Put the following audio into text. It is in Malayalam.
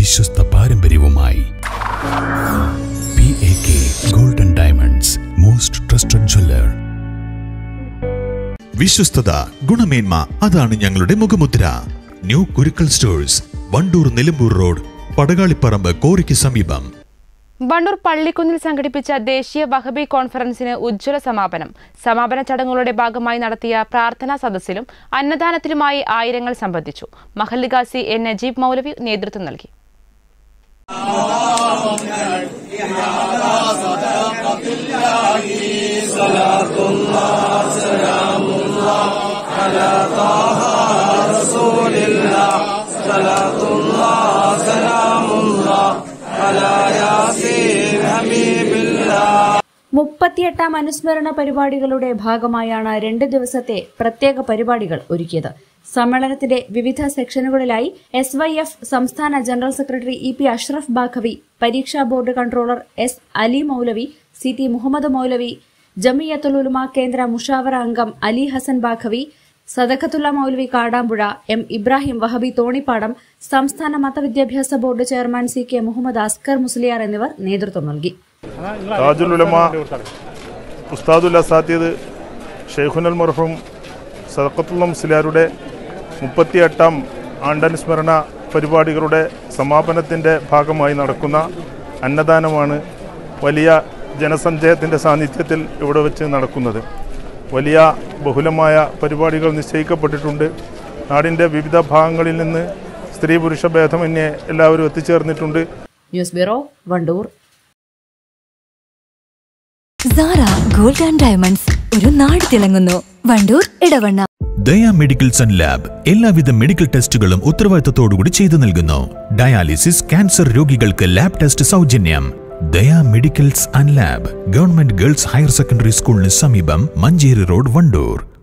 വിശ്വസ്ത പാരമ്പര്യവുമായി P A K golden diamonds most trusted jeweller വിശ്വസ്തത ഗുണമേന്മ അതാണ് ഞങ്ങളുടെ മുഖമുദ്ര new Kurukkal stores Wandoor Nilambur road Padakaliparamba കോറിക്ക് സമീപം വണ്ടൂർ പള്ളിക്കുന്നിൽ സംഘടിപ്പിച്ച ദേശീയ വഹബി കോൺഫറൻസിന് ഉജ്ജ്വല സമാപനം സമാപന ചടങ്ങുകളുടെ ഭാഗമായി നടത്തിയ പ്രാർത്ഥനാ സദസ്സിലും അന്നദാനത്തിലുമായി ആയിരങ്ങൾ സംബന്ധിച്ചു മഹല്ല് ഗാസി എൻ നജീബ് മൗലവി നേതൃത്വം നൽകി മുപ്പത്തിയെട്ടാം അനുസ്മരണ പരിപാടികളുടെ ഭാഗമായാണ് രണ്ട് ദിവസത്തെ പ്രത്യേക പരിപാടികൾ ഒരുക്കിയത് സമ്മേളനത്തിന്റെ വിവിധ സെക്ഷനുകളിലായി എസ് വൈ എഫ് സംസ്ഥാന general secretary E P Ashraf Baqavi പരീക്ഷാ board controller S Ali Moulavi C T Muhammad Moulavi Jamiathul Ulama കേന്ദ്ര മുഷാവറ അംഗം അലി ഹസൻ ബാഖവി സദഖത്തുള്ള മൗലവി കാടാമ്പുഴ എം ഇബ്രാഹിം വഹബി തോണിപ്പാടം സംസ്ഥാന മതവിദ്യാഭ്യാസ board chairman C K Muhammad Askar Musliyar എന്നിവർ നേതൃത്വം നൽകി താജുൽ ഉലമ ഉസ്താദുൽ അസാത്തിയത് ഷെയ്ഖുനൽ മർഹൂം സദക്കത്തുള്ള മുസ്ലിയാരുടെ മുപ്പത്തിയെട്ടാം ആണ്ടനുസ്മരണ പരിപാടികളുടെ സമാപനത്തിൻ്റെ ഭാഗമായി നടക്കുന്ന അന്നദാനമാണ് വലിയ ജനസഞ്ചയത്തിൻ്റെ സാന്നിധ്യത്തിൽ ഇവിടെ വെച്ച് നടക്കുന്നത് വലിയ ബഹുലമായ പരിപാടികൾ നിശ്ചയിക്കപ്പെട്ടിട്ടുണ്ട് നാടിൻ്റെ വിവിധ ഭാഗങ്ങളിൽ നിന്ന് സ്ത്രീ പുരുഷ ഭേദമന്യേ എല്ലാവരും എത്തിച്ചേർന്നിട്ടുണ്ട് news bureau Wandoor Sara gold and diamonds ഒരു നാട് തിളങ്ങുന്നു Wandoor Edavanna Daya medicals and lab എല്ലാവിധ മെഡിക്കൽ ടെസ്റ്റുകളും ഉത്തരവാദിത്തത്തോടുകൂടി ചെയ്തു നൽകുന്നു ഡയാലിസിസ് ക്യാൻസർ രോഗികൾക്ക് ലാബ് ടെസ്റ്റ് സൗജന്യം Daya medicals and lab government girls higher secondary സ്കൂളിന് സമീപം മഞ്ചേരി റോഡ് വണ്ടൂർ